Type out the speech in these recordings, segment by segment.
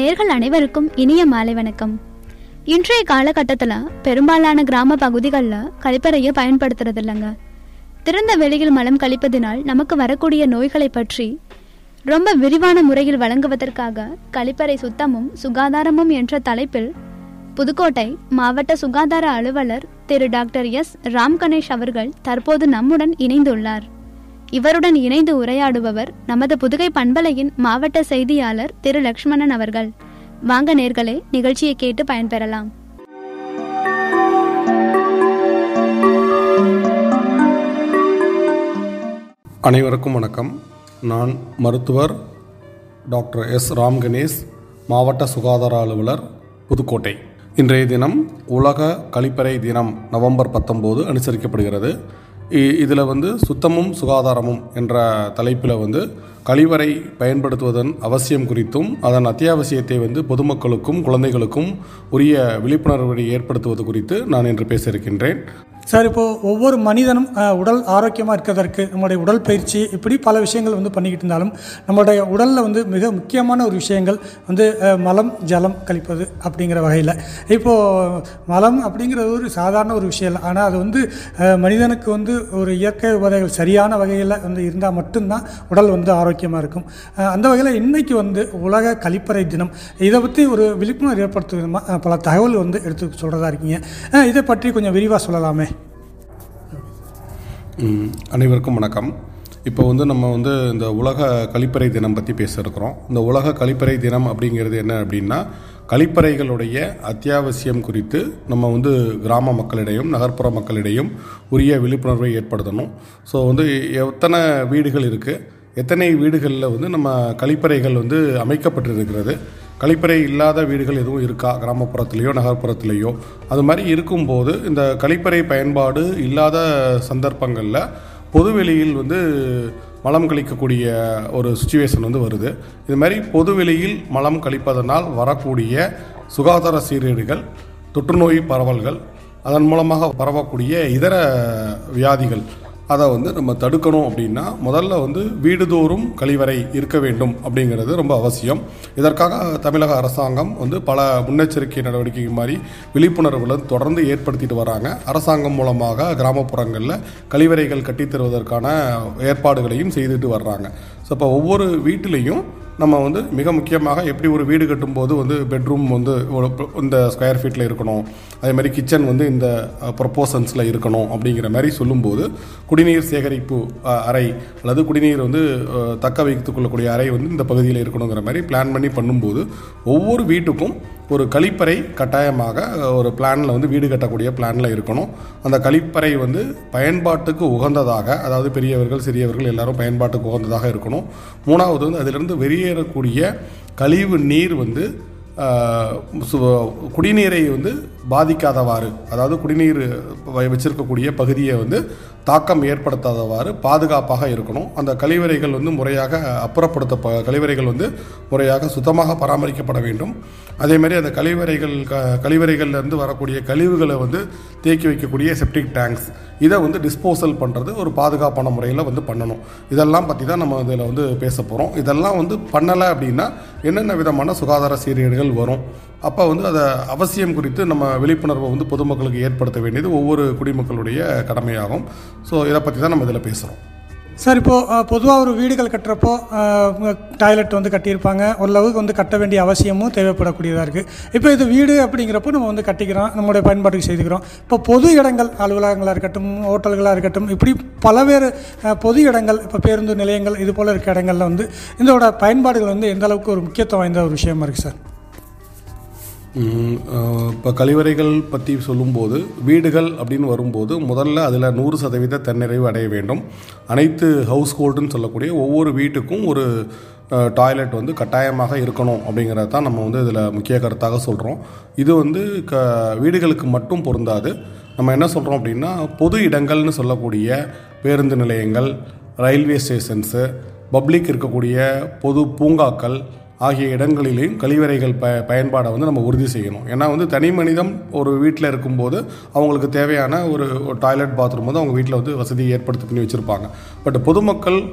நேர்கள் அனைவருக்கும் இனிய மாலை வணக்கம் இன்றைய காலகட்டத்தில் பெரும்பாலான கிராம பகுதிகளில் கழிப்பறையை பயன்படுத்துறது இல்லைங்க திறந்த வெளியில் மலம் கழிப்பதினால் நமக்கு வரக்கூடிய நோய்களை பற்றி ரொம்ப விரிவான முறையில் வழங்குவதற்காக கழிப்பறை சுத்தமும் சுகாதாரமும் என்ற தலைப்பில் புதுக்கோட்டை மாவட்ட சுகாதார அலுவலர் திரு டாக்டர் எஸ் ராம் கணேஷ் அவர்கள் தற்போது நம்முடன் இணைந்துள்ளார் இவருடன் இணைந்து உரையாடுபவர் நமது புதுகை பண்பலையின் மாவட்ட செய்தியாளர் திரு லக்ஷ்மணன் அவர்கள் வாங்க நேர்களே நிகழ்ச்சியை கேட்டு பயன்பெறலாம் அனைவருக்கும் வணக்கம் நான் மருத்துவர் டாக்டர் எஸ் ராம் கணேஷ் மாவட்ட சுகாதார அலுவலர் புதுக்கோட்டை இன்றைய தினம் உலக கழிப்பறை தினம் நவம்பர் பத்தொம்போது அனுசரிக்கப்படுகிறது இதில் வந்து சுத்தமும் சுகாதாரமும் என்ற தலைப்பில் வந்து கழிவறை பயன்படுத்துவதன் அவசியம் குறித்தும் அதன் அத்தியாவசியத்தை வந்து பொதுமக்களுக்கும் குழந்தைகளுக்கும் உரிய விழிப்புணர்வை ஏற்படுத்துவது குறித்து நான் இன்று பேச இருக்கின்றேன் சார் இப்போது ஒவ்வொரு மனிதனும் அஹ், உடல் ஆரோக்கியமாக இருக்கிறதற்கு நம்முடைய உடல் பயிற்சி இப்படி பல விஷயங்கள் வந்து பண்ணிக்கிட்டு இருந்தாலும் நம்மளுடைய உடலில் வந்து மிக முக்கியமான ஒரு விஷயங்கள் வந்து அஹ், மலம் ஜலம் கழிப்பது அப்படிங்கிற வகையில் இப்போது மலம் அப்படிங்கிறது ஒரு சாதாரண ஒரு விஷயம் இல்லை ஆனால் அது வந்து அஹ், மனிதனுக்கு வந்து ஒரு இயற்கை உபாதைகள் சரியான வகையில் வந்து இருந்தால் மட்டும்தான் உடல் வந்து ஆரோக்கியமாக இருக்கும் அஹ், அந்த வகையில் இன்னைக்கு வந்து உலக கழிப்பறை தினம் இதை பற்றி ஒரு விழிப்புணர்வு ஏற்படுத்தும் விதமா, அஹ், பல தகவல் வந்து எடுத்து சொல்கிறதா இருக்கீங்க அஹ், இதை பற்றி கொஞ்சம் விரிவாக சொல்லலாமே ம், அனைவருக்கும் வணக்கம் இப்போ வந்து நம்ம வந்து இந்த உலக கழிப்பறை தினம் பற்றி பேச இருக்கிறோம் இந்த உலக கழிப்பறை தினம் அப்படிங்கிறது என்ன அப்படின்னா கழிப்பறைகளுடைய அத்தியாவசியம் குறித்து நம்ம வந்து கிராம மக்களிடையும் நகர்ப்புற மக்களிடையும் உரிய விழிப்புணர்வை ஏற்படுத்தணும் ஸோ வந்து எத்தனை வீடுகள் இருக்குது எத்தனை வீடுகளில் வந்து நம்ம கழிப்பறைகள் வந்து அமைக்கப்பட்டிருக்கிறது கழிப்பறை இல்லாத வீடுகள் எதுவும் இருக்கா கிராமப்புறத்துலேயோ நகர்ப்புறத்துலேயோ அது மாதிரி இருக்கும்போது இந்த கழிப்பறை பயன்பாடு இல்லாத சந்தர்ப்பங்களில் பொதுவெளியில் வந்து மலம் கழிக்கக்கூடிய ஒரு சுச்சுவேஷன் வந்து வருது இது மாதிரி பொதுவெளியில் மலம் கழிப்பதனால் வரக்கூடிய சுகாதார சீர்கேடுகள் தொற்றுநோய் பரவல்கள் அதன் மூலமாக பரவக்கூடிய இதர வியாதிகள் அதை வந்து நம்ம தடுக்கணும் அப்படின்னா முதல்ல வந்து வீடுதோறும் கழிவறை இருக்க வேண்டும் அப்படிங்கிறது ரொம்ப அவசியம் இதற்காக தமிழக அரசாங்கம் வந்து பல முன்னெச்சரிக்கை நடவடிக்கை மாதிரி விழிப்புணர்வுகளை தொடர்ந்து ஏற்படுத்திட்டு வராங்க அரசாங்கம் மூலமாக கிராமப்புறங்களில் கழிவறைகள் கட்டித் தருவதற்கான ஏற்பாடுகளையும் செய்துட்டு வர்றாங்க ஸோ இப்போ ஒவ்வொரு வீட்டிலையும் நம்ம வந்து மிக முக்கியமாக எப்படி ஒரு வீடு கட்டும்போது வந்து பெட்ரூம் வந்து ஒரு ப- இந்த ஸ்கொயர் ஃபீட்டில் இருக்கணும் அதே மாதிரி கிச்சன் வந்து இந்த ப்ரொப்போசன்ஸில் இருக்கணும் அப்படிங்கிற மாதிரி சொல்லும்போது குடிநீர் சேகரிப்பு அஹ், அறை அல்லது குடிநீர் வந்து அஹ், தக்க வைத்துக் கொள்ளக்கூடிய அறை வந்து இந்த பகுதியில் இருக்கணுங்கிற மாதிரி பிளான் பண்ணி பண்ணும்போது ஒவ்வொரு வீட்டுக்கும் ஒரு கழிப்பறை கட்டாயமாக அஹ், ஒரு பிளானில் வந்து வீடு கட்டக்கூடிய பிளானில் இருக்கணும் அந்த கழிப்பறை வந்து பயன்பாட்டுக்கு உகந்ததாக அதாவது பெரியவர்கள் சிறியவர்கள் எல்லாரும் பயன்பாட்டுக்கு உகந்ததாக இருக்கணும் மூணாவது வந்து அதிலிருந்து வெளியேறக்கூடிய கழிவு நீர் வந்து ஆஹ், சு- குடிநீரை வந்து பாதிக்காதவாறு அதாவது குடிநீர் வ- வச்சிருக்கக்கூடிய பகுதியை வந்து தாக்கம் ஏற்படுத்தாதவாறு பாதுகாப்பாக இருக்கணும் அந்த கழிவறைகள் வந்து முறையாக அப்புறப்படுத்த ப- கழிவறைகள் வந்து முறையாக சுத்தமாக பராமரிக்கப்பட வேண்டும் அதே மாதிரி அந்த கழிவறைகள் க கழிவறைகள்ல இருந்து வரக்கூடிய கழிவுகளை வந்து தேக்கி வைக்கக்கூடிய செப்டிக் டேங்க்ஸ் இதை வந்து டிஸ்போசல் பண்ணுறது ஒரு பாதுகாப்பான முறையில் வந்து பண்ணணும் இதெல்லாம் பற்றி தான் நம்ம இதில் வந்து பேச போகிறோம் இதெல்லாம் வந்து பண்ணலை அப்படின்னா என்னென்ன விதமான சுகாதார சீர்கேடுகள் வரும் அப்போ வந்து அதை அவசியம் குறித்து நம்ம விழிப்புணர்வை வந்து பொதுமக்களுக்கு ஏற்படுத்த வேண்டியது ஒவ்வொரு குடிமக்களுடைய கடமையாகும் ஸோ இதை பற்றி தான் நம்ம இதில் பேசுகிறோம் சார் இப்போது பொதுவாக ஒரு வீடுகள் கட்டுறப்போ டாய்லெட் வந்து கட்டியிருப்பாங்க ஓரளவுக்கு வந்து கட்ட வேண்டிய அவசியமும் தேவைப்படக்கூடியதாக இருக்குது இப்போ இது வீடு அப்படிங்கிறப்போ நம்ம வந்து கட்டிக்கிறோம் நம்மளுடைய பயன்பாட்டுக்கு செய்துக்கிறோம் இப்போ பொது இடங்கள் அலுவலகங்களாக இருக்கட்டும் ஹோட்டல்களாக இருக்கட்டும் இப்படி பலவேறு அஹ், பொது இடங்கள் இப்போ பேருந்து நிலையங்கள் இது போல் இருக்க இடங்களில் வந்து இதோட பயன்பாடுகள் வந்து எந்த அளவுக்கு ஒரு முக்கியத்துவம் வாய்ந்த ஒரு விஷயமா இருக்குது சார் இப்போ கழிவறைகள் பற்றி சொல்லும்போது வீடுகள் அப்படின்னு வரும்போது முதல்ல அதில் நூறு சதவீத தன்னிறைவு அடைய வேண்டும் அனைத்து ஹவுஸ் ஹோல்டுன்னு சொல்லக்கூடிய ஒவ்வொரு வீட்டுக்கும் ஒரு டாய்லெட் வந்து கட்டாயமாக இருக்கணும் அப்படிங்கிறது தான் நம்ம வந்து இதில் முக்கிய கருத்தாக சொல்கிறோம் இது வந்து க வீடுகளுக்கு மட்டும் பொருந்தாது நம்ம என்ன சொல்கிறோம் அப்படின்னா பொது இடங்கள்னு சொல்லக்கூடிய பேருந்து நிலையங்கள் ரயில்வே ஸ்டேஷன்ஸு பப்ளிக் இருக்கக்கூடிய பொது பூங்காக்கள் ஆகிய இடங்களிலேயும் கழிவறைகள் ப பயன்பாடை வந்து நம்ம உறுதி செய்யணும் ஏன்னா வந்து தனி மனிதம் ஒரு வீட்டில் இருக்கும்போது அவங்களுக்கு தேவையான ஒரு டாய்லெட் பாத்ரூம் வந்து அவங்க வீட்டில் வந்து வசதியை ஏற்படுத்தி பண்ணி வச்சுருப்பாங்க பட் பொதுமக்கள்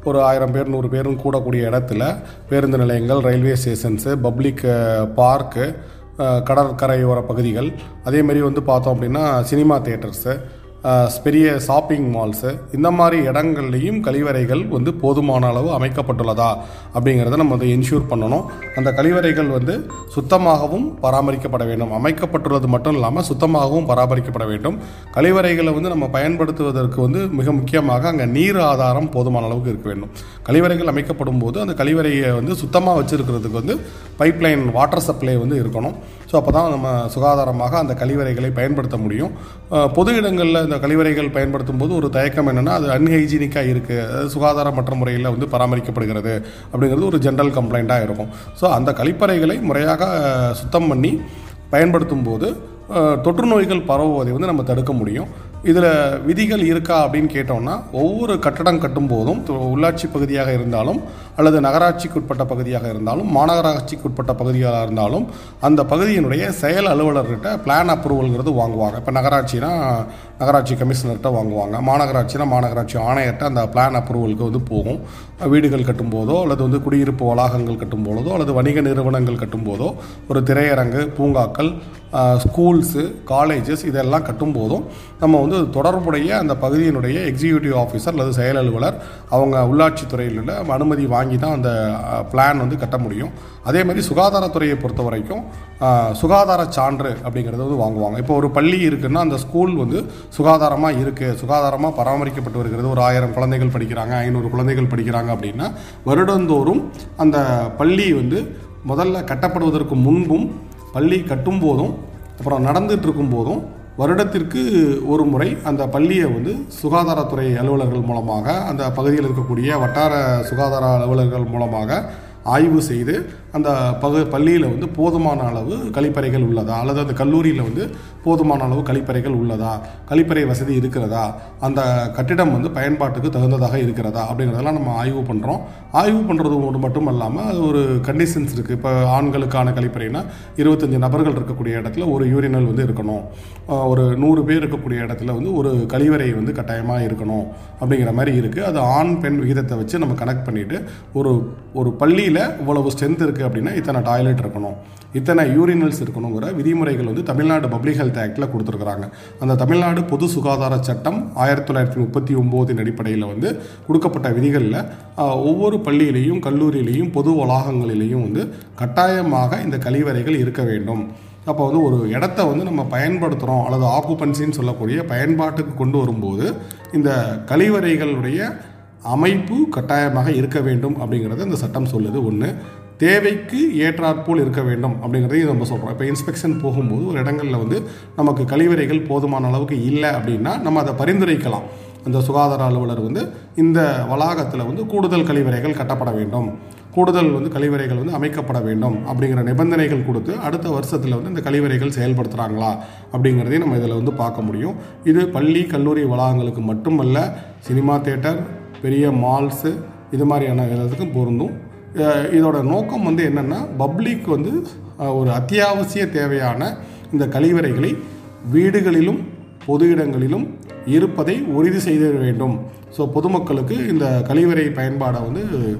ஒரு ஆயிரம் பேர் நூறு பேரும் கூடக்கூடிய இடத்துல பேருந்து நிலையங்கள் ரயில்வே ஸ்டேஷன்ஸு பப்ளிக் பார்க்கு கடற்கரையோர பகுதிகள் அதேமாரி வந்து பார்த்தோம் அப்படின்னா சினிமா தேட்டர்ஸு அஹ், பெரிய ஷாப்பிங் மால்ஸு இந்த மாதிரி இடங்கள்லையும் கழிவறைகள் வந்து போதுமான அளவு அமைக்கப்பட்டுள்ளதா அப்படிங்கிறத நம்ம வந்து என்ஷூர் பண்ணணும் அந்த கழிவறைகள் வந்து சுத்தமாகவும் பராமரிக்கப்பட வேண்டும் அமைக்கப்பட்டுள்ளது மட்டும் இல்லாமல் சுத்தமாகவும் பராமரிக்கப்பட வேண்டும் கழிவறைகளை வந்து நம்ம பயன்படுத்துவதற்கு வந்து மிக முக்கியமாக அங்கே நீர் ஆதாரம் போதுமான அளவுக்கு இருக்க வேண்டும் கழிவறைகள் அமைக்கப்படும் போது அந்த கழிவறையை வந்து சுத்தமாக வச்சுருக்கிறதுக்கு வந்து பைப்லைன் வாட்டர் சப்ளை வந்து இருக்கணும் ஸோ அப்போ தான் நம்ம சுகாதாரமாக அந்த கழிவறைகளை பயன்படுத்த முடியும் அஹ், பொது இடங்களில் இந்த கழிவறைகள் பயன்படுத்தும் போது ஒரு தயக்கம் என்னென்னா அது அன்ஹைஜீனிக்காக இருக்குது அதாவது சுகாதாரமற்ற முறையில் வந்து பராமரிக்கப்படுகிறது அப்படிங்கிறது ஒரு ஜென்ரல் கம்ப்ளைண்ட்டாக இருக்கும் ஸோ அந்த கழிப்பறைகளை முறையாக அஹ், சுத்தம் பண்ணி பயன்படுத்தும் போது அஹ், தொற்று நோய்கள் பரவுவதை வந்து நம்ம தடுக்க முடியும் இதில் விதிகள் இருக்கா அப்படின்னு கேட்டோம்னா ஒவ்வொரு கட்டடம் கட்டும் போதும் து- உள்ளாட்சி பகுதியாக இருந்தாலும் அல்லது நகராட்சிக்கு உட்பட்ட பகுதியாக இருந்தாலும் மாநகராட்சிக்கு உட்பட்ட பகுதியாக இருந்தாலும் அந்த பகுதியினுடைய செயல் அலுவலர்கிட்ட பிளான் அப்ரூவல்ங்கிறது வாங்குவாங்க இப்போ நகராட்சினா நகராட்சி கமிஷனர்கிட்ட வாங்குவாங்க மாநகராட்சினா மாநகராட்சி ஆணையர்கிட்ட அந்த பிளான் அப்ரூவலுக்கு வந்து போகும் வீடுகள் கட்டும் போதோ அல்லது வந்து குடியிருப்பு வளாகங்கள் கட்டும் போதோ அல்லது வணிக நிறுவனங்கள் கட்டும் போதோ ஒரு திரையரங்கு பூங்காக்கள் ஸ்கூல்ஸு காலேஜஸ் இதெல்லாம் கட்டும் போதும் நம்ம வந்து தொடர்புடைய அந்த பகுதியினுடைய எக்ஸிக்யூட்டிவ் ஆஃபீஸர் அல்லது செயல் அலுவலர் அவங்க உள்ளாட்சித்துறையில் உள்ள அனுமதி வாங்கி தான் அந்த பிளான் வந்து கட்ட முடியும் அதே மாதிரி சுகாதாரத்துறையை பொறுத்த வரைக்கும் அஹ், சுகாதார சான்று அப்படிங்கிறத வந்து வாங்குவாங்க இப்போ ஒரு பள்ளி இருக்குன்னா அந்த ஸ்கூல் வந்து சுகாதாரமாக இருக்குது சுகாதாரமாக பராமரிக்கப்பட்டு வருகிறது ஒரு ஆயிரம் குழந்தைகள் படிக்கிறாங்க ஐநூறு குழந்தைகள் படிக்கிறாங்க அப்படின்னா வருடந்தோறும் அந்த பள்ளி வந்து முதல்ல கட்டப்படுவதற்கு முன்பும் பள்ளி கட்டும் போதும் அப்புறம் நடந்துட்டு இருக்கும் போதும் வருடத்திற்கு ஒரு முறை அந்த பள்ளியை வந்து சுகாதாரத்துறை அலுவலர்கள் மூலமாக அந்த பகுதியில் இருக்கக்கூடிய வட்டார சுகாதார அலுவலர்கள் மூலமாக ஆய்வு செய்து அந்த பகு பள்ளியில் வந்து போதுமான அளவு கழிப்பறைகள் உள்ளதா அல்லது அந்த கல்லூரியில் வந்து போதுமான அளவு கழிப்பறைகள் உள்ளதா கழிப்பறை வசதி இருக்கிறதா அந்த கட்டிடம் வந்து பயன்பாட்டுக்கு தகுந்ததாக இருக்கிறதா அப்படிங்கிறதெல்லாம் நம்ம ஆய்வு பண்ணுறோம் ஆய்வு பண்ணுறது ஒன்று மட்டும் இல்லாமல் அது ஒரு கண்டிஷன்ஸ் இருக்குது இப்போ ஆண்களுக்கான கழிப்பறைனா இருபத்தஞ்சி நபர்கள் இருக்கக்கூடிய இடத்துல ஒரு யூரினல் வந்து இருக்கணும் ஆஹ் ஒரு நூறு பேர் இருக்கக்கூடிய இடத்துல வந்து ஒரு கழிவறை வந்து கட்டாயமாக இருக்கணும் அப்படிங்கிற மாதிரி இருக்குது அது ஆண் பெண் விகிதத்தை வச்சு நம்ம கனெக்ட் பண்ணிவிட்டு ஒரு ஒரு பள்ளியில் இவ்வளவு ஸ்ட்ரென்த் இருக்குது அப்படின்னா இத்தனை டாய்லெட் இருக்கணும் இத்தனை யூரினல்ஸ் இருக்கணுங்கிற விதிமுறைகள் வந்து தமிழ்நாடு பப்ளிக் ஹெல்த் ஆக்டில் கொடுத்துருக்குறாங்க அந்த தமிழ்நாடு பொது சுகாதார சட்டம் ஆயிரத்தி தொள்ளாயிரத்தி முப்பத்தி ஒம்போதின் அடிப்படையில் வந்து கொடுக்கப்பட்ட விதிகளில் ஆஹ், ஒவ்வொரு பள்ளியிலையும் கல்லூரியிலையும் பொது வளாகங்களிலையும் வந்து கட்டாயமாக இந்த கழிவறைகள் இருக்க வேண்டும் அப்போ வந்து ஒரு இடத்த வந்து நம்ம பயன்படுத்துகிறோம் அல்லது ஆக்குபன்சின்னு சொல்லக்கூடிய பயன்பாட்டுக்கு கொண்டு வரும்போது இந்த கழிவறைகளுடைய அமைப்பு கட்டாயமாக இருக்க வேண்டும் அப்படிங்கிறத இந்த சட்டம் சொல்லுது ஒன்று தேவைக்கு ஏற்றாற்போல் இருக்க வேண்டும் அப்படிங்கிறதையும் நம்ம சொல்கிறோம் இப்போ இன்ஸ்பெக்ஷன் போகும்போது ஒரு இடங்களில் வந்து நமக்கு கழிவறைகள் போதுமான அளவுக்கு இல்லை அப்படின்னா நம்ம அதை பரிந்துரைக்கலாம் அந்த சுகாதார அலுவலர் வந்து இந்த வளாகத்தில் வந்து கூடுதல் கழிவறைகள் கட்டப்பட வேண்டும் கூடுதல் வந்து கழிவறைகள் வந்து அமைக்கப்பட வேண்டும் அப்படிங்கிற நிபந்தனைகள் கொடுத்து அடுத்த வருஷத்தில் வந்து இந்த கழிவறைகள் செயல்படுத்துகிறாங்களா அப்படிங்கிறதையும் நம்ம இதில் வந்து பார்க்க முடியும் இது பள்ளி கல்லூரி வளாகங்களுக்கு மட்டுமல்ல சினிமா தேட்டர் பெரிய மால்ஸு இது மாதிரியான எல்லாத்துக்கும் பொருந்தும் அஹ் இதோட நோக்கம் வந்து என்னென்னா பப்ளிக் வந்து அஹ், ஒரு அத்தியாவசிய தேவையான இந்த கழிவறைகளை வீடுகளிலும் பொது இடங்களிலும் இருப்பதை உறுதி செய்த வேண்டும் ஸோ பொதுமக்களுக்கு இந்த கழிவறை பயன்பாடை வந்து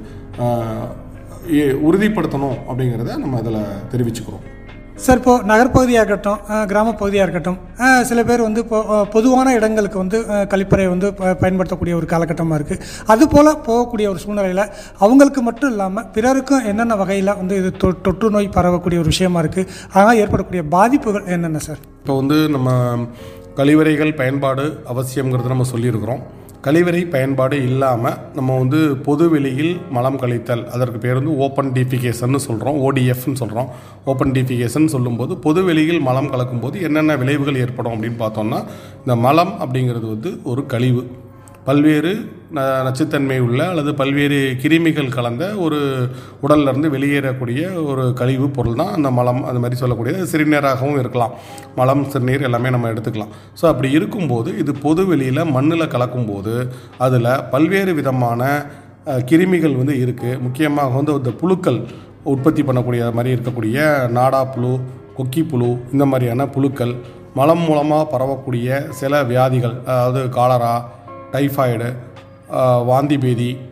அஹ், இ- உறுதிப்படுத்தணும் அப்படிங்கிறத நம்ம அதில் தெரிவிச்சுக்கிறோம் சார் இப்போது நகர்ப்பகுதியாக இருக்கட்டும் அஹ், கிராமப்பகுதியாக இருக்கட்டும் அஹ், சில பேர் வந்து இப்போ அஹ், பொதுவான இடங்களுக்கு வந்து அஹ், கழிப்பறை வந்து ப- பயன்படுத்தக்கூடிய ஒரு காலகட்டமாக இருக்குது அதுபோல் போகக்கூடிய ஒரு சூழ்நிலையில் அவங்களுக்கு மட்டும் இல்லாமல் பிறருக்கும் என்னென்ன வகையில் வந்து இது தொ- தொற்று நோய் பரவக்கூடிய ஒரு விஷயமா இருக்குது அதனால் ஏற்படக்கூடிய பாதிப்புகள் என்னென்ன சார் இப்போ வந்து நம்ம கழிவறைகள் பயன்பாடு அவசியங்கிறத நம்ம சொல்லியிருக்கிறோம் கழிவறை பயன்பாடு இல்லாமல் நம்ம வந்து பொது வெளியில் மலம் கழித்தல் அதற்கு பேர் வந்து ஓப்பன் டிஃபிகேஷன் சொல்கிறோம் ஓடிஎஃப்னு சொல்கிறோம் ஓப்பன் டிஃபிகேஷன் சொல்லும்போது பொது வெளியில் மலம் கலக்கும்போது என்னென்ன விளைவுகள் ஏற்படும் அப்படின்னு பார்த்தோம்னா இந்த மலம் அப்படிங்கிறது வந்து ஒரு கழிவு பல்வேறு ந நச்சுத்தன்மை உள்ள அல்லது பல்வேறு கிருமிகள் கலந்த ஒரு உடல்ல இருந்து வெளியேறக்கூடிய ஒரு கழிவு பொருள் தான் அந்த மலம் அந்த மாதிரி சொல்லக்கூடியது சிறுநீராகவும் இருக்கலாம் மலம் சிறுநீர் எல்லாமே நம்ம எடுத்துக்கலாம் ஸோ அப்படி இருக்கும்போது இது பொது வெளியில் மண்ணில் கலக்கும்போது அதில் பல்வேறு விதமான அஹ், கிருமிகள் வந்து இருக்குது முக்கியமாக வந்து இந்த புழுக்கள் உற்பத்தி பண்ணக்கூடிய மாதிரி இருக்கக்கூடிய நாடா புழு கொக்கி புழு இந்த மாதிரியான புழுக்கள் மலம் மூலமாக பரவக்கூடிய சில வியாதிகள் அதாவது காலரா டைஃபாய்டு ஆஹ், வாந்தி பேதி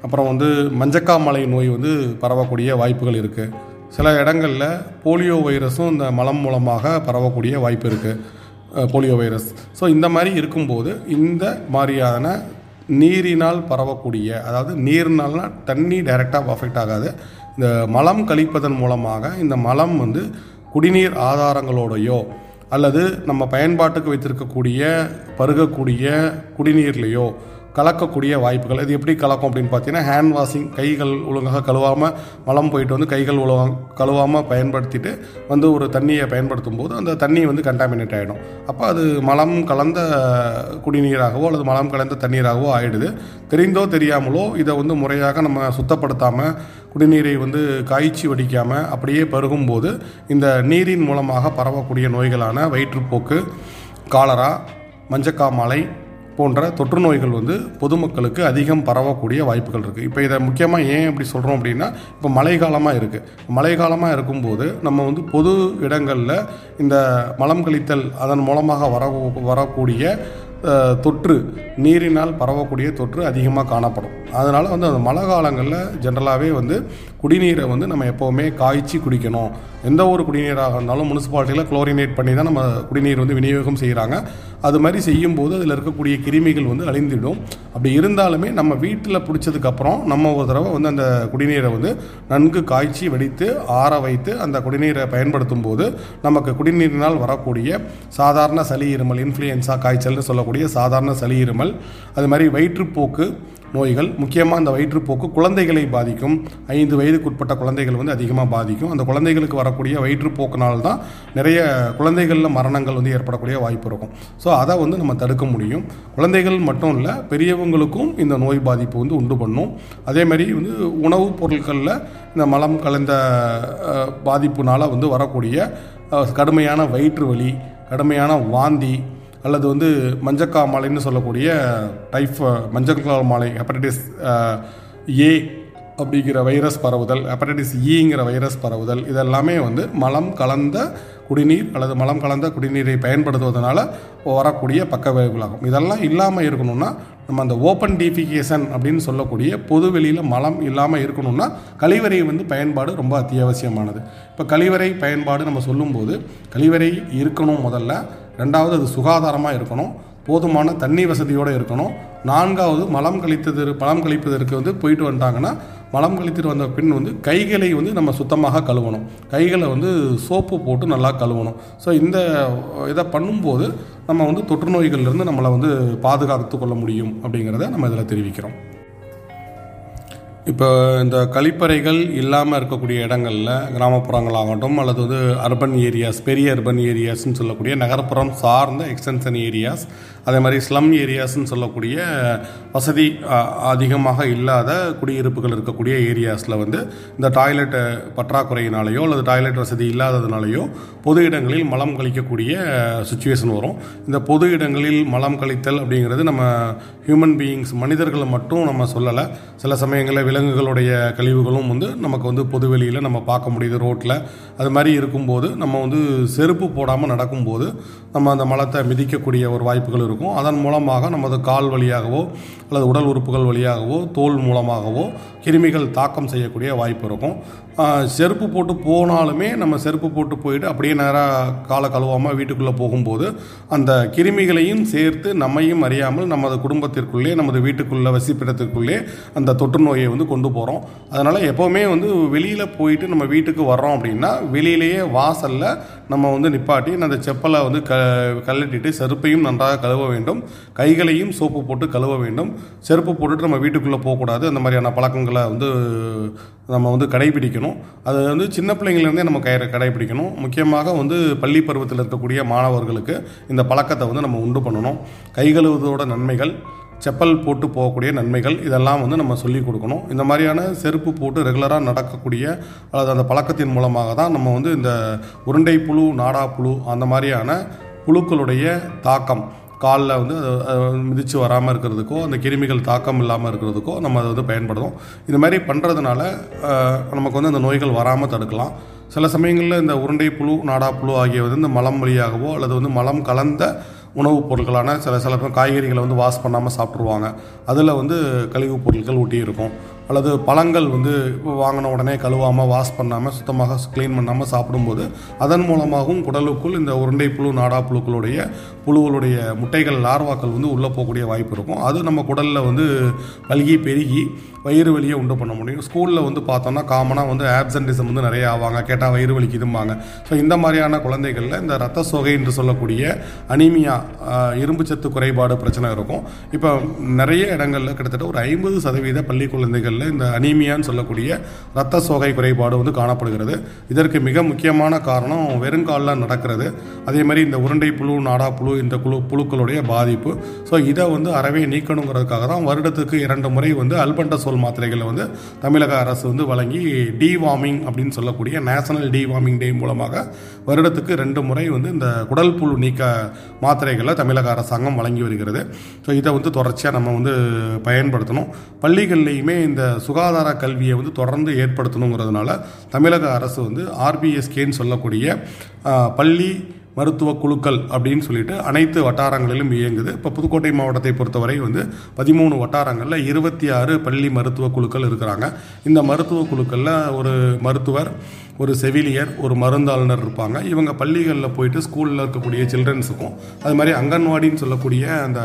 அப்புறம் வந்து மஞ்சக்காமலை நோய் வந்து பரவக்கூடிய வாய்ப்புகள் இருக்குது சில இடங்களில் போலியோ வைரஸும் இந்த மலம் மூலமாக பரவக்கூடிய வாய்ப்பு இருக்குது போலியோ வைரஸ் ஸோ இந்த மாதிரி இருக்கும்போது இந்த மாதிரியான நீரினால் பரவக்கூடிய அதாவது நீர்னால்னா தண்ணி டைரெக்டாக அஃபெக்ட் ஆகாது இந்த மலம் கழிப்பதன் மூலமாக இந்த மலம் வந்து குடிநீர் ஆதாரங்களோடையோ அல்லது நம்ம பயன்பாட்டுக்கு வைத்திருக்கக்கூடிய பருகக்கூடிய குடிநீர்லேயோ கலக்கக்கூடிய வாய்ப்புகள் இது எப்படி கலக்கும் அப்படின்னு பார்த்தீங்கன்னா ஹேண்ட் வாஷிங் கைகள் ஒழுங்காக கழுவாமல் மலம் போயிட்டு வந்து கைகள் ஒழுங்காக கழுவாமல் பயன்படுத்திட்டு வந்து ஒரு தண்ணியை பயன்படுத்தும் போது அந்த தண்ணி வந்து கண்டாமினேட் ஆகிடும் அப்போ அது மலம் கலந்த குடிநீராகவோ அல்லது மலம் கலந்த தண்ணீராகவோ ஆயிடுது தெரிந்தோ தெரியாமலோ இதை வந்து முறையாக நம்ம சுத்தப்படுத்தாமல் குடிநீரை வந்து காய்ச்சி வடிக்காமல் அப்படியே பருகும்போது இந்த நீரின் மூலமாக பரவக்கூடிய நோய்களான வயிற்றுப்போக்கு காலரா மஞ்சக்காமாலை போன்ற தொற்று நோய்கள் வந்து பொதுமக்களுக்கு அதிகம் பரவக்கூடிய வாய்ப்புகள் இருக்குது இப்போ இதை முக்கியமாக ஏன் அப்படி சொல்கிறோம் அப்படின்னா இப்போ மழைக்காலமாக இருக்குது மழைக்காலமாக இருக்கும்போது நம்ம வந்து பொது இடங்களில் இந்த மலம் கழித்தல் அதன் மூலமாக வர வரக்கூடிய அஹ், தொற்று நீரினால் பரவக்கூடிய தொற்று அதிகமாக காணப்படும் அதனால் வந்து அந்த மழை காலங்களில் ஜென்ரலாகவே வந்து குடிநீரை வந்து நம்ம எப்போவுமே காய்ச்சி குடிக்கணும் எந்த ஒரு குடிநீராக இருந்தாலும் முனிசிபாலிட்டியில் குளோரினேட் பண்ணி தான் நம்ம குடிநீர் வந்து விநியோகம் செய்கிறாங்க அது மாதிரி செய்யும்போது அதில் இருக்கக்கூடிய கிருமிகள் வந்து அழிந்துடும் அப்படி இருந்தாலுமே நம்ம வீட்டில் பிடிச்சதுக்கப்புறம் நம்ம ஒரு தடவை வந்து அந்த குடிநீரை வந்து நன்கு காய்ச்சி வடித்து ஆற வைத்து அந்த குடிநீரை பயன்படுத்தும் போது நமக்கு குடிநீரினால் வரக்கூடிய சாதாரண சளி இருமல் இன்ஃப்ளூயன்ஸா காய்ச்சல்னு சொல்லக்கூடிய சாதாரண சளி இருமல் அது மாதிரி வயிற்றுப்போக்கு நோய்கள் முக்கியமாக அந்த வயிற்றுப்போக்கு குழந்தைகளை பாதிக்கும் ஐந்து வயதுக்குட்பட்ட குழந்தைகள் வந்து அதிகமாக பாதிக்கும் அந்த குழந்தைகளுக்கு வரக்கூடிய வயிற்றுப்போக்கினால் தான் நிறைய குழந்தைகளில் மரணங்கள் வந்து ஏற்படக்கூடிய வாய்ப்பு இருக்கும் ஸோ அதை வந்து நம்ம தடுக்க முடியும் குழந்தைகள் மட்டும் இல்லை பெரியவங்களுக்கும் இந்த நோய் பாதிப்பு வந்து உண்டு பண்ணும் அதே மாதிரி வந்து உணவுப் பொருட்களில் இந்த மலம் கலந்த அஹ், பாதிப்புனால வந்து வரக்கூடிய அஹ், கடுமையான வயிற்று வலி கடுமையான வாந்தி அல்லது வந்து மஞ்சக்காமாலைன்னு சொல்லக்கூடிய டைஃப் மஞ்சக்காமாலை ஹெப்படைட்டிஸ் ஏ அப்படிங்கிற வைரஸ் பரவுதல் ஹெப்படைட்டிஸ் ஈங்கிற வைரஸ் பரவுதல் இதெல்லாமே வந்து மலம் கலந்த குடிநீர் அல்லது மலம் கலந்த குடிநீரை பயன்படுத்துவதனால வரக்கூடிய பக்க விளைவுகளாகும் இதெல்லாம் இல்லாமல் இருக்கணும்னா நம்ம அந்த ஓப்பன் டீஃபிகேஷன் அப்படின்னு சொல்லக்கூடிய பொது வெளியில் மலம் இல்லாமல் இருக்கணும்னா கழிவறை வந்து பயன்பாடு ரொம்ப அத்தியாவசியமானது இப்போ கழிவறை பயன்பாடு நம்ம சொல்லும்போது கழிவறை இருக்கணும் முதல்ல ரெண்டாவது அது சுகாதாரமாக இருக்கணும் போதுமான தண்ணி வசதியோடு இருக்கணும் நான்காவது மலம் கழித்தது மலம் கழிப்பதற்கு வந்து போயிட்டு வந்துட்டாங்கன்னா மலம் கழித்துட்டு வந்த பின் வந்து கைகளை வந்து நம்ம சுத்தமாக கழுவணும் கைகளை வந்து சோப்பு போட்டு நல்லா கழுவணும் ஸோ இந்த இதை பண்ணும்போது நம்ம வந்து தொற்று நோய்கள்லேருந்து நம்மளை வந்து பாதுகாத்து கொள்ள முடியும் அப்படிங்கிறத நம்ம இதில் தெரிவிக்கிறோம் இப்போ இந்த கழிப்பறைகள் இல்லாமல் இருக்கக்கூடிய இடங்களில் கிராமப்புறங்களாகட்டும் அல்லது வந்து அர்பன் ஏரியாஸ் பெரிய அர்பன் ஏரியாஸ்னு சொல்லக்கூடிய நகர்ப்புறம் சார்ந்த எக்ஸ்டென்ஷன் ஏரியாஸ் அதே மாதிரி ஸ்லம் ஏரியாஸ்னு சொல்லக்கூடிய வசதி அ, அதிகமாக இல்லாத குடியிருப்புகள் இருக்கக்கூடிய ஏரியாஸில் வந்து இந்த டாய்லெட் பற்றாக்குறையினாலேயோ அல்லது டாய்லெட் வசதி இல்லாததுனாலேயோ பொது இடங்களில் மலம் கழிக்கக்கூடிய சுச்சுவேஷன் வரும் இந்த பொது இடங்களில் மலம் கழித்தல் அப்படிங்கிறது நம்ம ஹியூமன் பீயிங்ஸ் மனிதர்களை மட்டும் நம்ம சொல்லலை சில சமயங்களில் விலங்குகளுடைய கழிவுகளும் வந்து நமக்கு வந்து பொது வெளியில் நம்ம பார்க்க முடியுது ரோட்டில் அது மாதிரி இருக்கும்போது நம்ம வந்து செருப்பு போடாமல் நடக்கும்போது நம்ம அந்த மலத்தை மிதிக்கக்கூடிய ஒரு வாய்ப்புகள் இருக்கும் அதன் மூலமாக நமது கால் வழியாகவோ அல்லது உடல் உறுப்புகள் வழியாகவோ தோல் மூலமாகவோ கிருமிகள் தாக்கம் செய்யக்கூடிய வாய்ப்பு இருக்கும் ஆஹ், செருப்பு போட்டு போனாலுமே நம்ம செருப்பு போட்டு போயிட்டு அப்படியே நேராக காலை கழுவாமல் வீட்டுக்குள்ளே போகும்போது அந்த கிருமிகளையும் சேர்த்து நம்மையும் அறியாமல் நமது குடும்பத்திற்குள்ளே நமது வீட்டுக்குள்ள வசிப்பிடத்திற்குள்ளே அந்த தொற்று நோயை வந்து கொண்டு போகிறோம் அதனால் எப்போவுமே வந்து வெளியில் போயிட்டு நம்ம வீட்டுக்கு வர்றோம் அப்படின்னா வெளியிலேயே வாசலில் நம்ம வந்து நிப்பாட்டி அந்த செப்பலை வந்து க கழட்டிட்டு செருப்பையும் நன்றாக கழுவ வேண்டும் கைகளையும் சோப்பு போட்டு கழுவ வேண்டும் செருப்பு போட்டுட்டு நம்ம வீட்டுக்குள்ளே போகக்கூடாது அந்த மாதிரியான பழக்கங்களை வந்து நம்ம வந்து கடைபிடிக்கணும் அது வந்து சின்ன பிள்ளைங்கள்லேருந்தே நம்ம கை கடைபிடிக்கணும் முக்கியமாக வந்து பள்ளி பருவத்தில் இருக்கக்கூடிய மாணவர்களுக்கு இந்த பழக்கத்தை வந்து நம்ம உண்டு பண்ணணும் கை கழுவுவதோட நன்மைகள் செப்பல் போட்டு போகக்கூடிய நன்மைகள் இதெல்லாம் வந்து நம்ம சொல்லிக் கொடுக்கணும் இந்த மாதிரியான செருப்பு போட்டு ரெகுலராக நடக்கக்கூடிய அல்லது அந்த பழக்கத்தின் மூலமாக தான் நம்ம வந்து இந்த உருண்டை புழு நாடா புழு அந்த மாதிரியான புழுக்களுடைய தாக்கம் காலில் வந்து அது- அது மிதித்து வராமல் இருக்கிறதுக்கோ அந்த கிருமிகள் தாக்கம் இல்லாமல் இருக்கிறதுக்கோ நம்ம அதை வந்து பயன்படுத்தும் இது மாதிரி பண்ணுறதுனால நமக்கு வந்து அந்த நோய்கள் வராமல் தடுக்கலாம் சில சமயங்களில் இந்த உருண்டை புழு நாடா புழு ஆகிய வந்து இந்த மலம் வழியாகவோ அல்லது வந்து மலம் கலந்த உணவுப் பொருட்களான சில சில பேர் காய்கறிகளை வந்து வாஷ் பண்ணாமல் சாப்பிட்ருவாங்க அதில் வந்து கழிவுப் பொருட்கள் ஒட்டி இருக்கும் அல்லது பழங்கள் வந்து வாங்கின உடனே கழுவாமல் வாஷ் பண்ணாமல் சுத்தமாக க்ளீன் பண்ணாமல் சாப்பிடும்போது அதன் மூலமாகவும் குடலுக்குள் இந்த உருண்டை புழு நாடா புழுக்களுடைய புழுகளுடைய முட்டைகள் லார்வாக்கள் வந்து உள்ளே போகக்கூடிய வாய்ப்பு இருக்கும் அது நம்ம குடலில் வந்து பல்கி பெருகி வயிறு வலியை உண்டு பண்ண முடியும் ஸ்கூலில் வந்து பார்த்தோம்னா காமனாக வந்து ஆப்சன்டிசம் வந்து நிறைய ஆவாங்க கேட்டால் வயிறு வலிக்குதும்பாங்க ஸோ இந்த மாதிரியான குழந்தைகளில் இந்த ரத்த சோகை என்று சொல்லக்கூடிய அனீமியா ஆஹ், இரும்புச்சத்து குறைபாடு பிரச்சனை இருக்கும் இப்போ நிறைய இடங்களில் கிட்டத்தட்ட ஒரு ஐம்பது சதவீத பள்ளி குழந்தைகளில் இந்த அனீமியான்னு சொல்லக்கூடிய ரத்த சோகை குறைபாடு வந்து காணப்படுகிறது இதற்கு மிக முக்கியமான காரணம் வெறுங்காலில் நடக்கிறது அதே மாதிரி இந்த உருண்டை புழு நாடா புழு இந்த குழு புழுக்களுடைய பாதிப்பு ஸோ இதை வந்து அறவே நீக்கணுங்கிறதுக்காக தான் வருடத்துக்கு இரண்டு முறை வந்து அல்பண்டசோல் மாத்திரைகளை வந்து தமிழக அரசு வந்து வழங்கி டிவார்மிங் அப்படின்னு சொல்லக்கூடிய நேஷனல் டிவார்மிங் டே மூலமாக வருடத்துக்கு ரெண்டு முறை வந்து இந்த குடல் புழு நீக்க மாத்திரைகளை தமிழக அரசாங்கம் வழங்கி வருகிறது ஸோ இதை வந்து தொடர்ச்சியாக நம்ம வந்து பயன்படுத்தணும் பள்ளிகள்லையுமே இந்த சுகாதார கல்வியை வந்து தொடர்ந்து ஏற்படுத்தணுங்கிறதுனால தமிழக அரசு வந்து ஆர்பிஎஸ்கேன்னு சொல்லக்கூடிய ஆஹ், பள்ளி மருத்துவ குழுக்கள் அப்படின்னு சொல்லிட்டு அனைத்து வட்டாரங்களிலும் இயங்குது இப்போ புதுக்கோட்டை மாவட்டத்தை பொறுத்தவரை வந்து பதிமூணு வட்டாரங்களில் இருபத்தி ஆறு பள்ளி மருத்துவ குழுக்கள் இருக்கிறாங்க இந்த மருத்துவ குழுக்களில் ஒரு மருத்துவர் ஒரு செவிலியர் ஒரு மருந்தாளுநர் இருப்பாங்க இவங்க பள்ளிகளில் போயிட்டு ஸ்கூலில் இருக்கக்கூடிய சில்ட்ரன்ஸுக்கும் அது மாதிரி அங்கன்வாடின்னு சொல்லக்கூடிய அந்த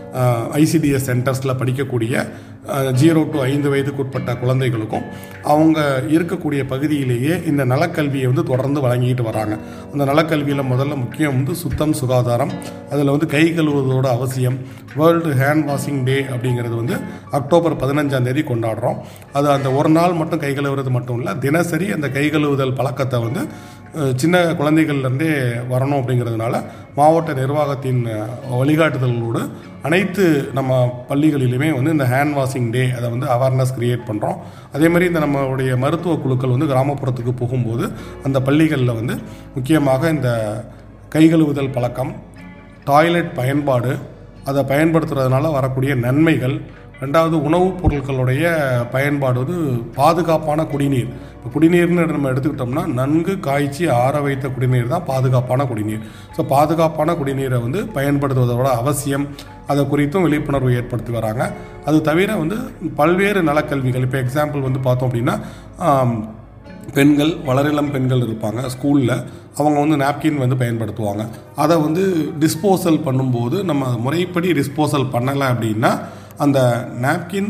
ஐசிடிஎஸ் சென்டர்ஸில் படிக்கக்கூடிய ஜீரோ டு ஐந்து வயதுக்கு உட்பட்ட குழந்தைகளுக்கும் அவங்க இருக்கக்கூடிய பகுதியிலேயே இந்த நலக்கல்வியை வந்து தொடர்ந்து வழங்கிட்டு வராங்க அந்த நலக்கல்வியில் முதல்ல முக்கியம் வந்து சுத்தம் சுகாதாரம் அதில் வந்து கை கழுவுவதோட அவசியம் வேர்ல்டு ஹேண்ட் வாஷிங் டே அப்படிங்கிறது வந்து அக்டோபர் பதினஞ்சாம் தேதி கொண்டாடுறோம் அது அந்த ஒரு நாள் மட்டும் கை கழுவுறது மட்டும் இல்லை தினசரி அந்த கை கழுவுதல் பழக்கத்தை வந்து அஹ், சின்ன குழந்தைகள்லேருந்தே வரணும் அப்படிங்கிறதுனால மாவட்ட நிர்வாகத்தின் அஹ், வழிகாட்டுதல்களோடு அனைத்து நம்ம பள்ளிகளிலுமே வந்து இந்த ஹேண்ட் வாஷிங் டே அதை வந்து அவேர்னஸ் கிரியேட் பண்ணுறோம் அதே மாதிரி இந்த நம்மளுடைய மருத்துவ குழுக்கள் வந்து கிராமப்புறத்துக்கு போகும்போது அந்த பள்ளிகளில் வந்து முக்கியமாக இந்த கை கழுவுதல் பழக்கம் டாய்லெட் பயன்பாடு அதை பயன்படுத்துறதுனால வரக்கூடிய நன்மைகள் ரெண்டாவது உணவுப் பொருட்களுடைய பயன்பாடு வந்து பாதுகாப்பான குடிநீர் இப்போ குடிநீர்னு நம்ம எடுத்துக்கிட்டோம்னா நன்கு காய்ச்சி ஆற வைத்த குடிநீர் தான் பாதுகாப்பான குடிநீர் ஸோ பாதுகாப்பான குடிநீரை வந்து பயன்படுத்துவதோட அவசியம் அதை குறித்தும் விழிப்புணர்வு ஏற்படுத்தி வராங்க அது தவிர வந்து பல்வேறு நலக்கல்விகள் இப்போ எக்ஸாம்பிள் வந்து பார்த்தோம் அப்படின்னா ஆம், பெண்கள் வளரிளம் பெண்கள் இருப்பாங்க ஸ்கூலில் அவங்க வந்து நாப்கின் வந்து பயன்படுத்துவாங்க அதை வந்து டிஸ்போசல் பண்ணும்போது நம்ம முறைப்படி டிஸ்போசல் பண்ணலை அப்படின்னா அந்த நாப்கின்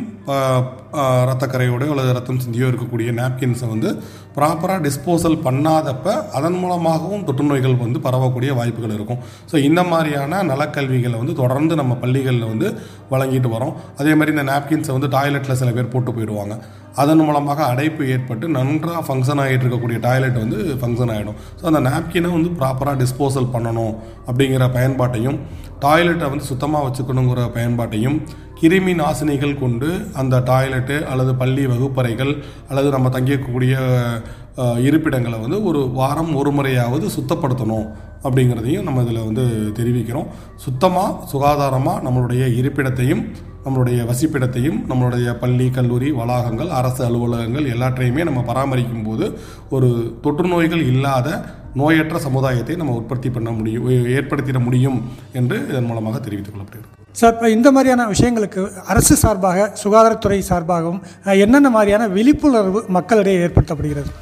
ரத்தக்கரையோட அல்லது ரத்தம் சிந்தியோ இருக்கக்கூடிய நாப்கின்ஸை வந்து ப்ராப்பராக டிஸ்போசல் பண்ணாதப்ப அதன் மூலமாகவும் தொற்றுநோய்கள் வந்து பரவக்கூடிய வாய்ப்புகள் இருக்கும் ஸோ இந்த மாதிரியான நலக்கல்விகளை வந்து தொடர்ந்து நம்ம பள்ளிகளில் வந்து வழங்கிட்டு வரோம் அதே மாதிரி இந்த நாப்கின்ஸை வந்து டாய்லெட்டில் சில பேர் போட்டு போயிடுவாங்க அதன் மூலமாக அடைப்பு ஏற்பட்டு நன்றாக ஃபங்க்ஷன் ஆகிட்டு இருக்கக்கூடிய டாய்லெட் வந்து ஃபங்க்ஷன் ஆகிடும் ஸோ அந்த நாப்கினை வந்து ப்ராப்பராக டிஸ்போசல் பண்ணணும் அப்படிங்கிற பயன்பாட்டையும் டாய்லெட்டை வந்து சுத்தமாக வச்சுக்கணுங்கிற பயன்பாட்டையும் கிருமி நாசினிகள் கொண்டு அந்த டாய்லெட்டு அல்லது பள்ளி வகுப்பறைகள் அல்லது நம்ம தங்கியிருக்கக்கூடிய அஹ், இருப்பிடங்களை வந்து ஒரு வாரம் ஒரு முறையாவது சுத்தப்படுத்தணும் அப்படிங்கிறதையும் நம்ம இதில் வந்து தெரிவிக்கிறோம் சுத்தமாக சுகாதாரமாக நம்மளுடைய இருப்பிடத்தையும் நம்மளுடைய வசிப்பிடத்தையும் நம்மளுடைய பள்ளி கல்லூரி வளாகங்கள் அரசு அலுவலகங்கள் எல்லாற்றையுமே நம்ம பராமரிக்கும் போது ஒரு தொற்று நோய்கள் இல்லாத நோயற்ற சமுதாயத்தை நம்ம உற்பத்தி பண்ண முடியும் ஏற்படுத்திட முடியும் என்று இதன் மூலமாக தெரிவித்துக் கொள்ளப்படுகிறது சார் இப்போ இந்த மாதிரியான விஷயங்களுக்கு அரசு சார்பாக சுகாதாரத்துறை சார்பாகவும் அஹ், என்னென்ன மாதிரியான விழிப்புணர்வு மக்களிடையே ஏற்படுத்தப்படுகிறது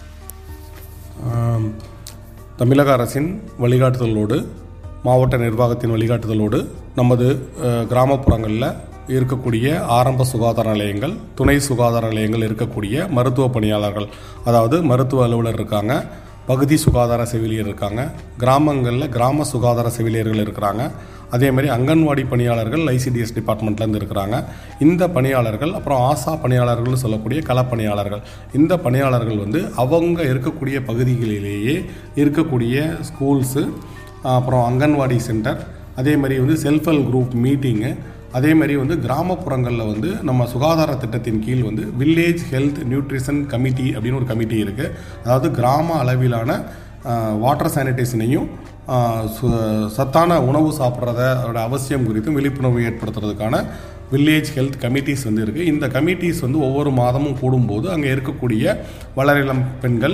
ஆம், தமிழக அரசின் வழிகாட்டுதலோடு மாவட்ட நிர்வாகத்தின் வழிகாட்டுதலோடு நமது அஹ், கிராமப்புறங்களில் இருக்கக்கூடிய ஆரம்ப சுகாதார நிலையங்கள் துணை சுகாதார நிலையங்கள் இருக்கக்கூடிய மருத்துவ பணியாளர்கள் அதாவது மருத்துவ அலுவலர் இருக்காங்க பகுதி சுகாதார செவிலியர் இருக்காங்க கிராமங்களில் கிராம சுகாதார செவிலியர்கள் இருக்கிறாங்க அதே மாதிரி அங்கன்வாடி பணியாளர்கள் ஐசிடிஎஸ் டிபார்ட்மெண்ட்லேருந்து இருக்கிறாங்க இந்த பணியாளர்கள் அப்புறம் ஆசா பணியாளர்கள்னு சொல்லக்கூடிய களப்பணியாளர்கள் இந்த பணியாளர்கள் வந்து அவங்க இருக்கக்கூடிய பகுதிகளிலேயே இருக்கக்கூடிய ஸ்கூல்ஸு அப்புறம் அங்கன்வாடி சென்டர் அதே மாதிரி வந்து செல்ஃப் ஹெல்ப் குரூப் மீட்டிங்கு அதே மாதிரி வந்து கிராமப்புறங்களில் வந்து நம்ம சுகாதார திட்டத்தின் கீழ் வந்து வில்லேஜ் ஹெல்த் நியூட்ரிஷன் கமிட்டி அப்படின்னு ஒரு கமிட்டி இருக்குது அதாவது கிராம அளவிலான வாட்டர் சானிடேஷனையும் ஆஹ், சு- சத்தான உணவு சாப்பிட்றத அதோட அவசியம் குறித்தும் விழிப்புணர்வு ஏற்படுத்துறதுக்கான வில்லேஜ் ஹெல்த் கமிட்டிஸ் வந்து இருக்குது இந்த கமிட்டிஸ் வந்து ஒவ்வொரு மாதமும் கூடும்போது அங்கே இருக்கக்கூடிய வளரிளம் பெண்கள்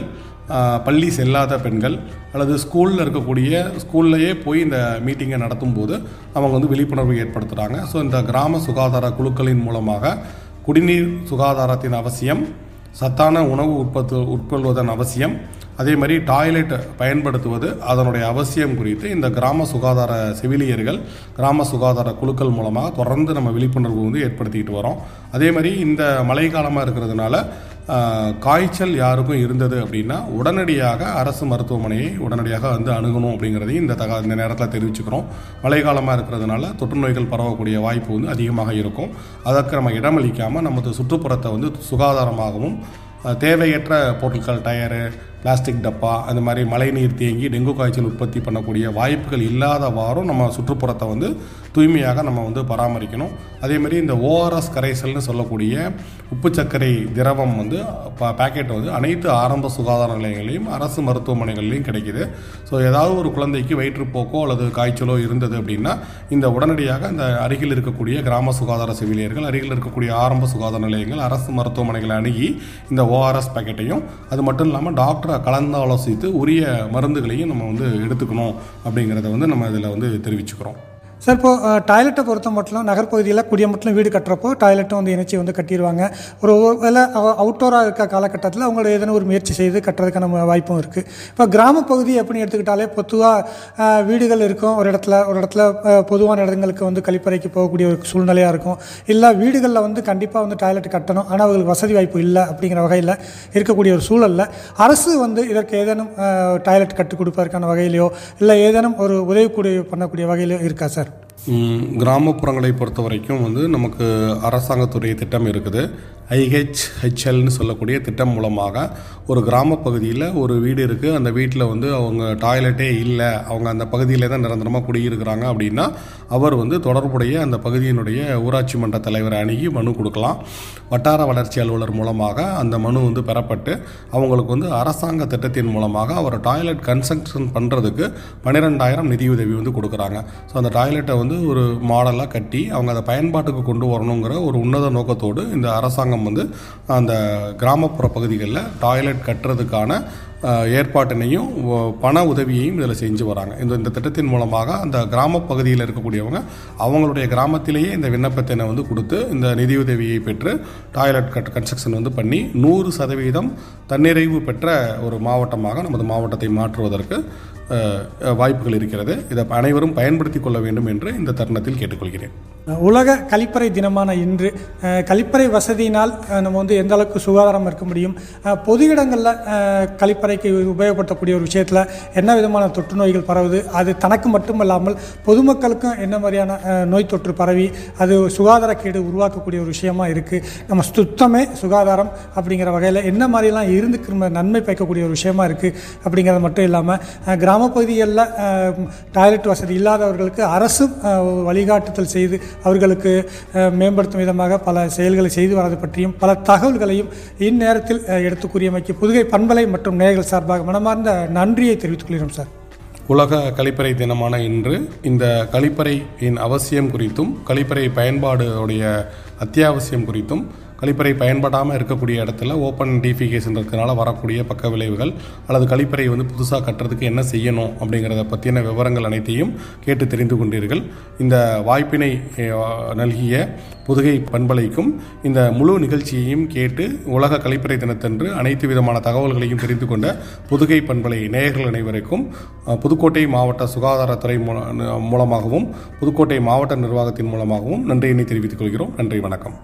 ஆஹ், பள்ளி செல்லாத பெண்கள் அல்லது ஸ்கூலில் இருக்கக்கூடிய ஸ்கூல்லையே போய் இந்த மீட்டிங்கை நடத்தும் போது அவங்க வந்து விழிப்புணர்வு ஏற்படுத்துகிறாங்க ஸோ இந்த கிராம சுகாதார குழுக்களின் மூலமாக குடிநீர் சுகாதாரத்தின் அவசியம் சத்தான உணவு உற்பத்து உட்கொள்வதன் அவசியம் அதே மாதிரி டாய்லெட் பயன்படுத்துவது அதனுடைய அவசியம் குறித்து இந்த கிராம சுகாதார செவிலியர்கள் கிராம சுகாதார குழுக்கள் மூலமாக தொடர்ந்து நம்ம விழிப்புணர்வு வந்து ஏற்படுத்திக்கிட்டு வரோம் அதே மாதிரி இந்த மழைக்காலமாக இருக்கிறதுனால ஆஹ், காய்ச்சல் யாருக்கும் இருந்தது அப்படின்னா உடனடியாக அரசு மருத்துவமனையை உடனடியாக வந்து அணுகணும் அப்படிங்கிறதையும் இந்த தக இந்த நேரத்தில் தெரிவிச்சுக்கிறோம் மழைக்காலமாக இருக்கிறதுனால தொற்று நோய்கள் பரவக்கூடிய வாய்ப்பு வந்து அதிகமாக இருக்கும் அதற்கு நம்ம இடமளிக்காமல் நமது சுற்றுப்புறத்தை வந்து சுகாதாரமாகவும் அஹ், தேவையற்ற பொருட்கள் டயரு பிளாஸ்டிக் டப்பா அந்த மாதிரி மழைநீர் தேங்கி டெங்கு காய்ச்சல் உற்பத்தி பண்ணக்கூடிய வாய்ப்புகள் இல்லாதவாறும் நம்ம சுற்றுப்புறத்தை வந்து தூய்மையாக நம்ம வந்து பராமரிக்கணும் அதே மாதிரி இந்த ஓஆர்எஸ் கரைசல்னு சொல்லக்கூடிய உப்பு சர்க்கரை திரவம் வந்து ப- பாக்கெட் வந்து அனைத்து ஆரம்ப சுகாதார நிலையங்களையும் அரசு மருத்துவமனைகள்லையும் கிடைக்குது ஸோ ஏதாவது ஒரு குழந்தைக்கு வயிற்றுப்போக்கோ அல்லது காய்ச்சலோ இருந்தது அப்படின்னா இந்த உடனடியாக இந்த அருகில் இருக்கக்கூடிய கிராம சுகாதார செவிலியர்கள் அருகில் இருக்கக்கூடிய ஆரம்ப சுகாதார நிலையங்கள் அரசு மருத்துவமனைகளை அணுகி இந்த ஓஆர்எஸ் பாக்கெட்டையும் அது மட்டும் இல்லாமல் டாக்டரை கலந்து ஆலோசித்து உரிய மருந்துகளையும் நம்ம வந்து எடுத்துக்கணும் அப்படிங்கிறத வந்து நம்ம இதில் வந்து தெரிவிச்சுக்கிறோம் சார் இப்போ டாய்லெட்டை பொறுத்த மட்டும் நகர்ப்பகுதியில் குடியமட்டிலும் வீடு கட்டுறப்போ டாய்லெட்டும் வந்து இணைச்சி வந்து கட்டிடுவாங்க ஒரு வேலை அவுட்டோராக இருக்க காலகட்டத்தில் அவங்களோட ஏதேனும் ஒரு முயற்சி செய்து கட்டுறதுக்கான ம- வாய்ப்பும் இருக்குது இப்போ கிராமப்பகுதி அப்படின்னு எடுத்துக்கிட்டாலே பொதுவாக வீடுகள் இருக்கும் ஒரு இடத்துல ஒரு இடத்துல அஹ், பொதுவான இடங்களுக்கு வந்து கழிப்பறைக்கு போகக்கூடிய ஒரு சூழ்நிலையாக இருக்கும் இல்லை வீடுகளில் வந்து கண்டிப்பாக வந்து டாய்லெட் கட்டணும் ஆனால் அவங்களுக்கு வசதி வாய்ப்பு இல்லை அப்படிங்கிற வகையில் இருக்கக்கூடிய ஒரு சூழலில் அரசு வந்து இதற்கு ஏதேனும் டாய்லெட் கற்றுக் கொடுப்பதற்கான வகையிலையோ இல்லை ஏதேனும் ஒரு உதவி கூடிய பண்ணக்கூடிய வகையிலையோ இருக்கா சார் ம், கிராமப்புறங்களை பொறுத்த வரைக்கும் வந்து நமக்கு அரசாங்கத்துடைய திட்டம் இருக்குது ஐஹெச்ஹெச்எல்னு சொல்லக்கூடிய திட்டம் மூலமாக ஒரு கிராம பகுதியில் ஒரு வீடு இருக்குது அந்த வீட்டில் வந்து அவங்க டாய்லெட்டே இல்லை அவங்க அந்த பகுதியில் தான் நிரந்தரமாக குடியிருக்கிறாங்க அப்படின்னா அவர் வந்து தொடர்புடைய அந்த பகுதியினுடைய ஊராட்சி மன்ற தலைவரை அணுகி மனு கொடுக்கலாம் வட்டார வளர்ச்சி அலுவலர் மூலமாக அந்த மனு வந்து பெறப்பட்டு அவங்களுக்கு வந்து அரசாங்க திட்டத்தின் மூலமாக அவர் டாய்லெட் கன்ஸ்ட்ரக்ஷன் பண்ணுறதுக்கு பன்னிரெண்டாயிரம் நிதியுதவி வந்து கொடுக்குறாங்க ஸோ அந்த டாய்லெட்டை வந்து ஒரு மாடலாக கட்டி அவங்க அதை பயன்பாட்டுக்கு கொண்டு வரணுங்கிற ஒரு உன்னத நோக்கத்தோடு இந்த அரசாங்கம் வந்து அந்த கிராமப்புற பகுதிகளில் டாய்லெட் கட்டுறதுக்கான அஹ், ஏற்பாட்டினையும் ஒ- பண உதவியையும் இதில் செஞ்சு வராங்க இந்த இந்த திட்டத்தின் மூலமாக அந்த கிராம பகுதியில் இருக்கக்கூடியவங்க அவங்களுடைய கிராமத்திலேயே இந்த விண்ணப்பத்தினை வந்து கொடுத்து இந்த நிதியுதவியை பெற்று டாய்லெட் கட் கன்ஸ்ட்ரக்ஷன் வந்து பண்ணி நூறு சதவீதம் தன்னிறைவு பெற்ற ஒரு மாவட்டமாக நமது மாவட்டத்தை மாற்றுவதற்கு அஹ், வாய்ப்புகள் இருக்கிறது இதை அனைவரும் பயன்படுத்தி கொள்ள வேண்டும் என்று இந்த தருணத்தில் கேட்டுக்கொள்கிறேன் உலக கழிப்பறை தினமான இன்று அஹ், கழிப்பறை வசதியினால் அஹ், நம்ம வந்து எந்த அளவுக்கு சுகாதாரம் இருக்க முடியும் அஹ், பொது இடங்களில் அஹ், கழிப்பறைக்கு உபயோகப்படுத்தக்கூடிய ஒரு விஷயத்தில் என்ன விதமான தொற்று நோய்கள் பரவுது அது தனக்கு மட்டுமல்லாமல் பொதுமக்களுக்கும் என்ன மாதிரியான அஹ், நோய் தொற்று பரவி அது சுகாதாரக்கேடு உருவாக்கக்கூடிய ஒரு விஷயமா இருக்குது நம்ம சுத்தமே சுகாதாரம் அப்படிங்கிற வகையில் என்ன மாதிரிலாம் இருந்து நம்ம நன்மை பயக்கக்கூடிய ஒரு விஷயமா இருக்குது அப்படிங்கிறது மட்டும் இல்லாமல் கிராமப்பகுதிகளில் டாய்லெட் வசதி இல்லாதவர்களுக்கு அரசும் அஹ், ஒரு வழிகாட்டுதல் செய்து அவர்களுக்கு அஹ், மேம்படுத்தும் விதமாக பல செயல்களை செய்து வரது பற்றியும் பல தகவல்களையும் இந்நேரத்தில் அஹ், எடுத்துக் கூறியமைக்கு புதுகை பண்பலை மற்றும் நேயர்கள் சார்பாக மனமார்ந்த நன்றியை தெரிவித்துக் கொள்கிறோம் சார் உலக கழிப்பறை தினமான இன்று இந்த கழிப்பறையின் அவசியம் குறித்தும் கழிப்பறை பயன்பாடுடைய அத்தியாவசியம் குறித்தும் கழிப்பறை பயன்படாமல் இருக்கக்கூடிய இடத்துல ஓப்பன் டிஃபிகேஷன் இருக்கிறதுனால வரக்கூடிய பக்க விளைவுகள் அல்லது கழிப்பறை வந்து புதுசாக கட்டுறதுக்கு என்ன செய்யணும் அப்படிங்கிறத பற்றின விவரங்கள் அனைத்தையும் கேட்டு தெரிந்து கொண்டீர்கள் இந்த வாய்ப்பினை அஹ், நல்கிய புதுகை பண்பலைக்கும் இந்த முழு நிகழ்ச்சியையும் கேட்டு உலக கழிப்பறை தினத்தன்று அனைத்து விதமான தகவல்களையும் தெரிந்து கொண்ட புதுகை பண்பலை நேயர்கள் அனைவருக்கும் அஹ், புதுக்கோட்டை மாவட்ட சுகாதாரத்துறை மூல- மூலமாகவும் புதுக்கோட்டை மாவட்ட நிர்வாகத்தின் மூலமாகவும் நன்றியினை தெரிவித்துக் கொள்கிறோம் நன்றி வணக்கம்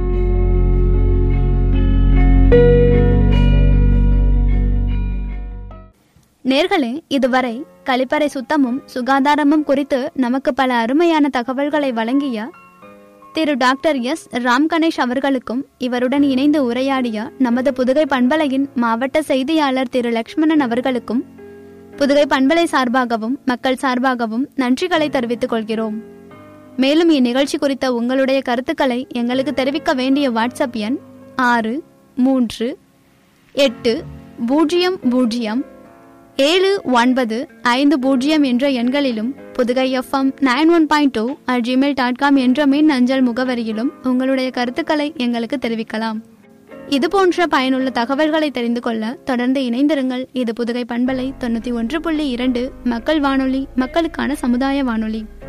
நேர்களே இதுவரை கழிப்பறை சுத்தமும் சுகாதாரமும் குறித்து நமக்கு பல அருமையான தகவல்களை வழங்கிய திரு டாக்டர் எஸ் ராம் கணேஷ் அவர்களுக்கும் இவருடன் இணைந்து உரையாடிய நமது புதுகை பண்பலையின் மாவட்ட செய்தியாளர் திரு லக்ஷ்மணன் அவர்களுக்கும் புதுகை பண்பலை சார்பாகவும் மக்கள் சார்பாகவும் நன்றிகளை தெரிவித்துக் கொள்கிறோம் மேலும் இந்நிகழ்ச்சி குறித்த உங்களுடைய கருத்துக்களை எங்களுக்கு தெரிவிக்க வேண்டிய வாட்ஸ்அப் எண் ஆறு மூன்று எட்டு பூஜ்ஜியம் பூஜ்ஜியம் ஏழு ஒன்பது ஐந்து பூஜ்ஜியம் என்ற எண்களிலும் Pudugai FM nine one point two at Gmail dot com என்ற மின் அஞ்சல் முகவரியிலும் உங்களுடைய கருத்துக்களை எங்களுக்கு தெரிவிக்கலாம் இது போன்ற பயனுள்ள தகவல்களை தெரிந்து கொள்ள தொடர்ந்து இணைந்திருங்கள் இது புதுகை பண்பலை தொண்ணூற்றி ஒன்று புள்ளி இரண்டு மக்கள் வானொலி மக்களுக்கான சமுதாய வானொலி